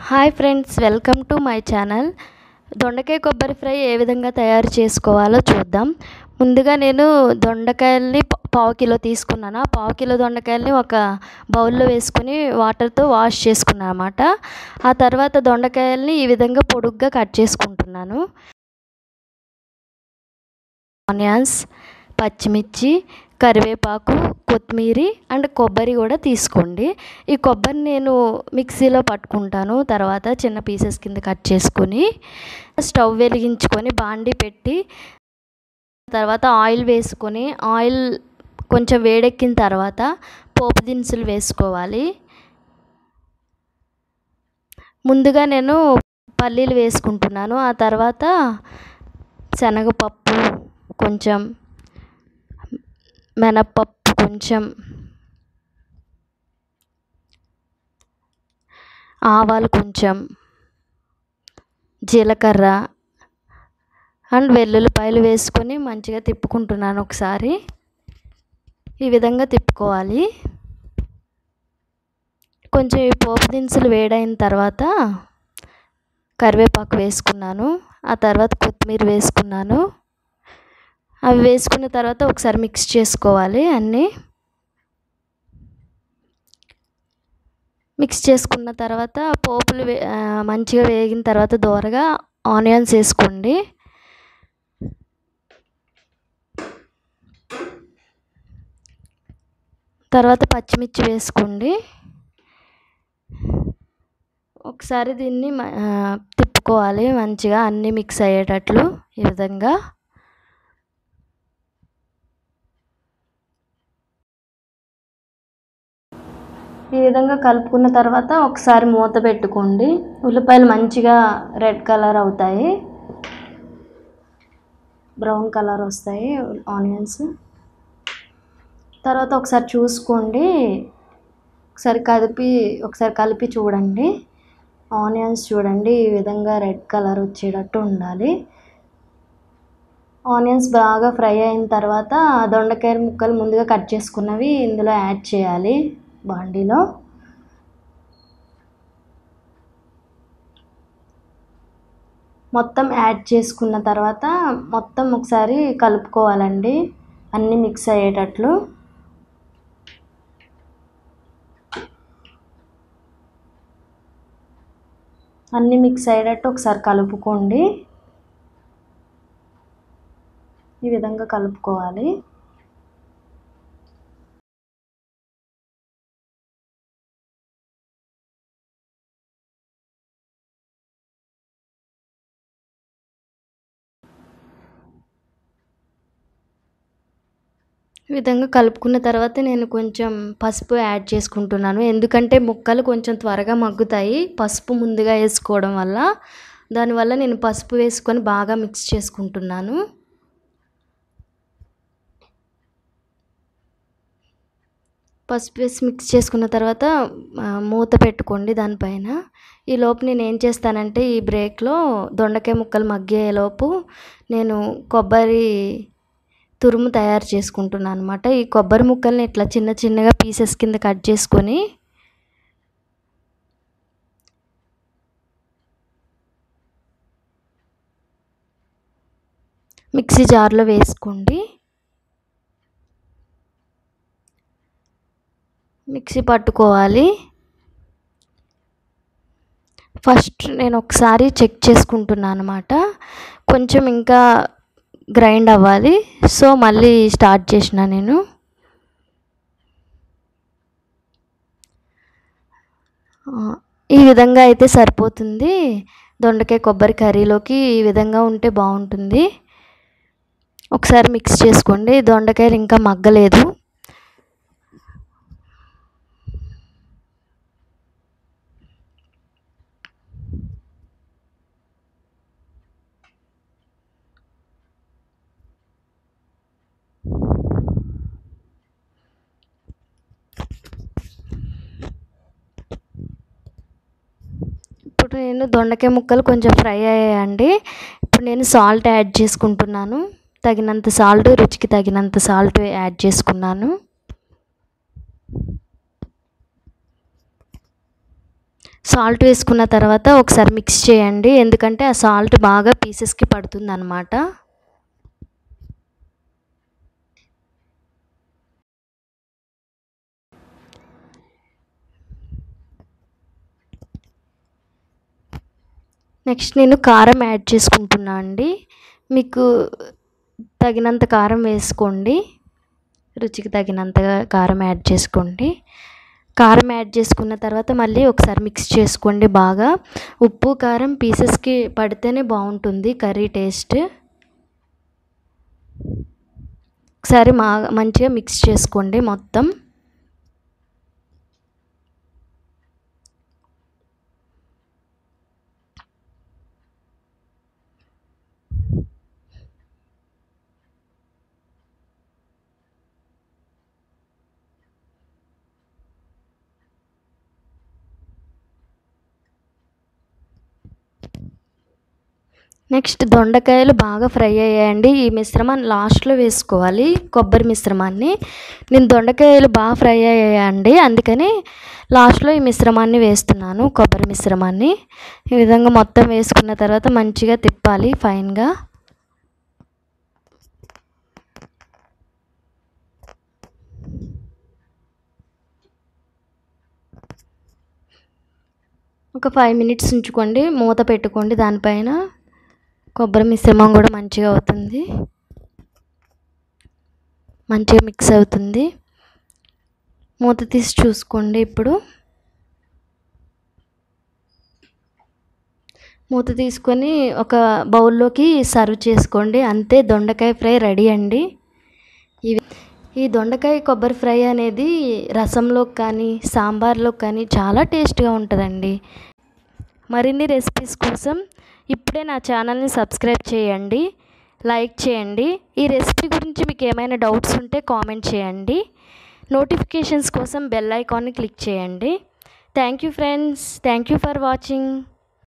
hi friends welcome to my channel దొండకాయ కొబ్బరి fry ఏ విధంగా తయారు చేసుకోవాలో చూద్దాం ముందుగా నేను దొండకాయల్ని పా- పావు కిలో తీసుకున్నాను ఆ పావు కిలో దొండకాయల్ని ఒక బౌల్లో వేసుకుని వాటర్తో వాష్ చేసుకున్నాను అనమాట ఆ తర్వాత దొండకాయల్ని ఈ విధంగా పొడుగ్గా కట్ చేసుకుంటున్నాను ఆనియన్స్ పచ్చిమిర్చి కరివేపాకు కొత్తిమీర అండ్ కొబ్బరి కూడా తీసుకోండి ఈ కొబ్బరి నేను మిక్సీలో పట్టుకుంటాను తర్వాత చిన్న పీసెస్ కింద కట్ చేసుకొని స్టవ్ వెలిగించుకొని బాండి పెట్టి తర్వాత ఆయిల్ వేసుకొని ఆయిల్ కొంచెం వేడెక్కిన తర్వాత పోపు దినుసులు వేసుకోవాలి ముందుగా నేను పల్లీలు వేసుకుంటున్నాను ఆ తర్వాత శనగపప్పు కొంచెం మినప్పప్పు కొంచెం ఆవాలు కొంచెం జీలకర్ర అండ్ వెల్లుల్లిపాయలు వేసుకొని మంచిగా తిప్పుకుంటున్నాను ఒకసారి ఈ విధంగా తిప్పుకోవాలి కొంచెం ఈ పోపు దినుసులు వేడైన తర్వాత కరివేపాకు వేసుకున్నాను ఆ తర్వాత కొత్తిమీర వేసుకున్నాను అవి వేసుకున్న తర్వాత ఒకసారి మిక్స్ చేసుకోవాలి అన్నీ మిక్స్ చేసుకున్న తర్వాత పోపులు వే- ఆ, మంచిగా వేగిన తర్వాత దోరగా ఆనియన్స్ వేసుకోండి తర్వాత పచ్చిమిర్చి వేసుకోండి ఒకసారి దీన్ని మ- ఆ, తిప్పుకోవాలి మంచిగా అన్నీ మిక్స్ అయ్యేటట్లు ఈ విధంగా ఈ విధంగా కలుపుకున్న తర్వాత ఒకసారి మూత పెట్టుకోండి ఉల్లిపాయలు మంచిగా రెడ్ కలర్ అవుతాయి బ్రౌన్ కలర్ వస్తాయి ఆనియన్స్ తర్వాత ఒకసారి చూసుకోండి ఒకసారి కలిపి ఒకసారి కలిపి చూడండి ఆనియన్స్ చూడండి ఈ విధంగా రెడ్ కలర్ వచ్చేటట్టు ఉండాలి ఆనియన్స్ బాగా ఫ్రై అయిన తర్వాత దొండకాయ ముక్కలు ముందుగా కట్ చేసుకున్నవి ఇందులో యాడ్ చేయాలి బాండీలో మొత్తం యాడ్ చేసుకున్న తర్వాత మొత్తం ఒకసారి కలుపుకోవాలండి అన్నీ మిక్స్ అయ్యేటట్లు అన్నీ మిక్స్ అయ్యేటట్టు ఒకసారి కలుపుకోండి ఈ విధంగా కలుపుకోవాలి ఈ విధంగా కలుపుకున్న తర్వాత నేను కొంచెం పసుపు యాడ్ చేసుకుంటున్నాను ఎందుకంటే ముక్కలు కొంచెం త్వరగా మగ్గుతాయి పసుపు ముందుగా వేసుకోవడం వల్ల దానివల్ల నేను పసుపు వేసుకొని బాగా మిక్స్ చేసుకుంటున్నాను పసుపు వేసి మిక్స్ చేసుకున్న తర్వాత ఆ, మూత పెట్టుకోండి దానిపైన ఈ లోపు నేను ఏం చేస్తానంటే ఈ బ్రేక్లో దొండకాయ ముక్కలు మగ్గేలోపు నేను కొబ్బరి తురుము తయారు చేసుకుంటున్నాను అనమాట ఈ కొబ్బరి ముక్కల్ని ఇట్లా చిన్న చిన్నగా పీసెస్ కింద కట్ చేసుకొని మిక్సీ జార్లో వేసుకోండి మిక్సీ పట్టుకోవాలి ఫస్ట్ నేను ఒకసారి చెక్ చేసుకుంటున్నాను అనమాట కొంచెం ఇంకా గ్రైండ్ అవ్వాలి సో మళ్ళీ స్టార్ట్ చేసిన నేను ఆ, ఈ విధంగా అయితే సరిపోతుంది దొండకాయ కొబ్బరి కర్రీలోకి ఈ విధంగా ఉంటే బాగుంటుంది ఒకసారి మిక్స్ చేసుకోండి దొండకాయలు ఇంకా మగ్గలేదు ఇప్పుడు నేను దొండకాయ ముక్కలు కొంచెం ఫ్రై అయ్యాయండి ఇప్పుడు నేను సాల్ట్ యాడ్ చేసుకుంటున్నాను తగినంత సాల్ట్ రుచికి తగినంత సాల్ట్ యాడ్ చేసుకున్నాను సాల్ట్ వేసుకున్న తర్వాత ఒకసారి మిక్స్ చేయండి ఎందుకంటే ఆ సాల్ట్ బాగా పీసెస్కి పడుతుంది అనమాట నెక్స్ట్ నేను కారం యాడ్ చేసుకుంటున్నా అండి మీకు తగినంత కారం వేసుకోండి రుచికి తగినంతగా కారం యాడ్ చేసుకోండి కారం యాడ్ చేసుకున్న తర్వాత మళ్ళీ ఒకసారి మిక్స్ చేసుకోండి బాగా ఉప్పు కారం పీసెస్కి పడితేనే బాగుంటుంది కర్రీ టేస్ట్ ఒకసారి మా మంచిగా మిక్స్ చేసుకోండి మొత్తం నెక్స్ట్ దొండకాయలు బాగా ఫ్రై అయ్యాయండి ఈ మిశ్రమాన్ని లాస్ట్లో వేసుకోవాలి కొబ్బరి మిశ్రమాన్ని నేను దొండకాయలు బాగా ఫ్రై అయ్యాయండి అందుకని లాస్ట్లో ఈ మిశ్రమాన్ని వేస్తున్నాను కొబ్బరి మిశ్రమాన్ని ఈ విధంగా మొత్తం వేసుకున్న తర్వాత మంచిగా తిప్పాలి ఫైన్గా ఒక ఫైవ్ మినిట్స్ ఉంచుకోండి మూత పెట్టుకోండి దానిపైన కొబ్బరి మిశ్రమం కూడా మంచిగా అవుతుంది మంచిగా మిక్స్ అవుతుంది మూత తీసి చూసుకోండి ఇప్పుడు మూత తీసుకొని ఒక బౌల్లోకి సర్వ్ చేసుకోండి అంతే దొండకాయ ఫ్రై రెడీ అండి ఇవి ఈ దొండకాయ కొబ్బరి ఫ్రై అనేది రసంలోకి కానీ సాంబార్లో కానీ చాలా టేస్ట్గా ఉంటుందండి మరిన్ని రెసిపీస్ కోసం ఇప్పుడే నా ఛానల్ని సబ్స్క్రైబ్ చేయండి లైక్ చేయండి ఈ రెసిపీ గురించి మీకు ఏమైనా డౌట్స్ ఉంటే కామెంట్ చేయండి నోటిఫికేషన్స్ కోసం బెల్ ఐకాన్ని క్లిక్ చేయండి thank you friends thank you for watching